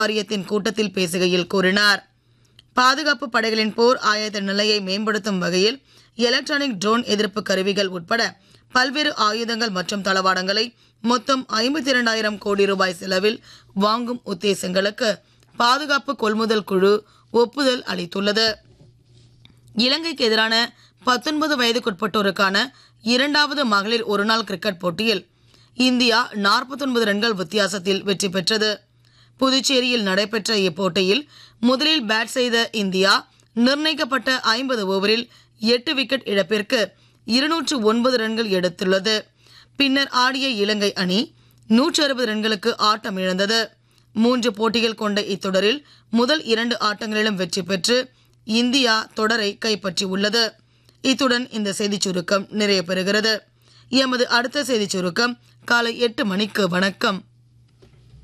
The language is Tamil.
வாரியத்தின் கூட்டத்தில் பேசுகையில் கூறினார் பாதுகாப்பு படைகளின் போர் ஆயத்த நிலையை மேம்படுத்தும் வகையில் எலக்ட்ரானிக் ட்ரோன் எதிர்ப்பு கருவிகள் உட்பட பல்வேறு ஆயுதங்கள் மற்றும் தளவாடங்களை மொத்தம் ஐம்பத்தி இரண்டாயிரம் கோடி ரூபாய் செலவில் வாங்கும் உத்தேசங்களுக்கு பாதுகாப்பு கொள்முதல் குழு ஒப்புதல் அளித்துள்ளது இலங்கைக்கு எதிரான பத்தொன்பது வயதுக்குட்பட்டோருக்கான இரண்டாவது மகளிர் ஒருநாள் கிரிக்கெட் போட்டியில் இந்தியா 49 ரன்கள் வித்தியாசத்தில் வெற்றி பெற்றது புதுச்சேரியில் நடைபெற்ற இப்போட்டியில் முதலில் பேட் செய்த இந்தியா நிர்ணயிக்கப்பட்ட ஐம்பது ஓவரில் எட்டு விக்கெட் இழப்பிற்கு இருநூற்று ஒன்பது ரன்கள் எடுத்துள்ளது பின்னர் ஆடிய இலங்கை அணி நூற்று அறுபது ரன்களுக்கு ஆட்டம் இழந்தது மூன்று போட்டிகள் கொண்ட இத்தொடரில் முதல் இரண்டு ஆட்டங்களிலும் வெற்றி பெற்று இந்தியா தொடரை கைப்பற்றியுள்ளது இத்துடன் இந்த செய்திச் சுருக்கம் நிறைவு பெறுகிறது எமது அடுத்த செய்திச் சுருக்கம் காலை எட்டு மணிக்கு வணக்கம்